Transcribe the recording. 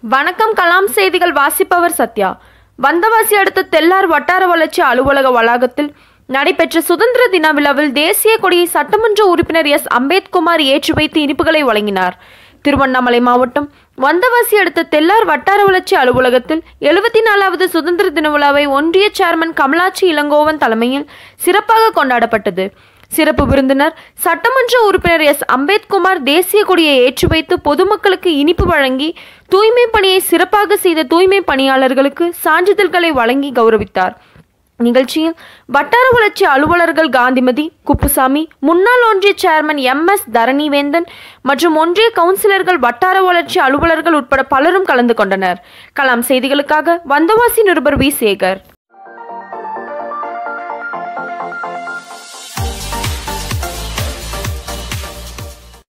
வணக்கம் கலாம் செய்திகள் வாசிப்பவர் சத்யா வந்தவாசி அடுத்த தெல்லார் வட்டார வளர்ச்சி அலுவலக வளாகத்தில் நடைபெற்ற சுதந்திர தின விழாவில் தேசிய கொடியை சட்டமன்ற உறுப்பினர் எஸ் அம்பேத்குமார் ஏற்றி வைத்து இனிப்புகளை வழங்கினார் திருவண்ணாமலை மாவட்டம் வந்தவாசி அடுத்த தெல்லார் வட்டார வளர்ச்சி அலுவலகத்தில் எழுபத்தி நாலாவது சுதந்திர தின விழாவை ஒன்றிய சேர்மன் கமலாட்சி இளங்கோவன் தலைமையில் சிறப்பாக கொண்டாடப்பட்டது சிறப்பு விருந்தினர் சட்டமன்ற உறுப்பினர் எஸ் அம்பேத்குமார் தேசிய கொடியை ஏற்றி வைத்து பொதுமக்களுக்கு இனிப்பு வழங்கி தூய்மை பணியை சிறப்பாக செய்த தூய்மை பணியாளர்களுக்கு சான்றிதழ்களை வழங்கி கௌரவித்தார் நிகழ்ச்சியில் வட்டார வளர்ச்சி அலுவலர்கள் காந்திமதி குப்புசாமி முன்னாள் ஒன்றிய சேர்மன் எம் எஸ் தரணிவேந்தன் மற்றும் ஒன்றிய கவுன்சிலர்கள் வட்டார வளர்ச்சி அலுவலர்கள் உட்பட பலரும் கலந்து கொண்டனர் கலாம் செய்திகளுக்காக வந்தவாசி நிருபர் வி சேகர்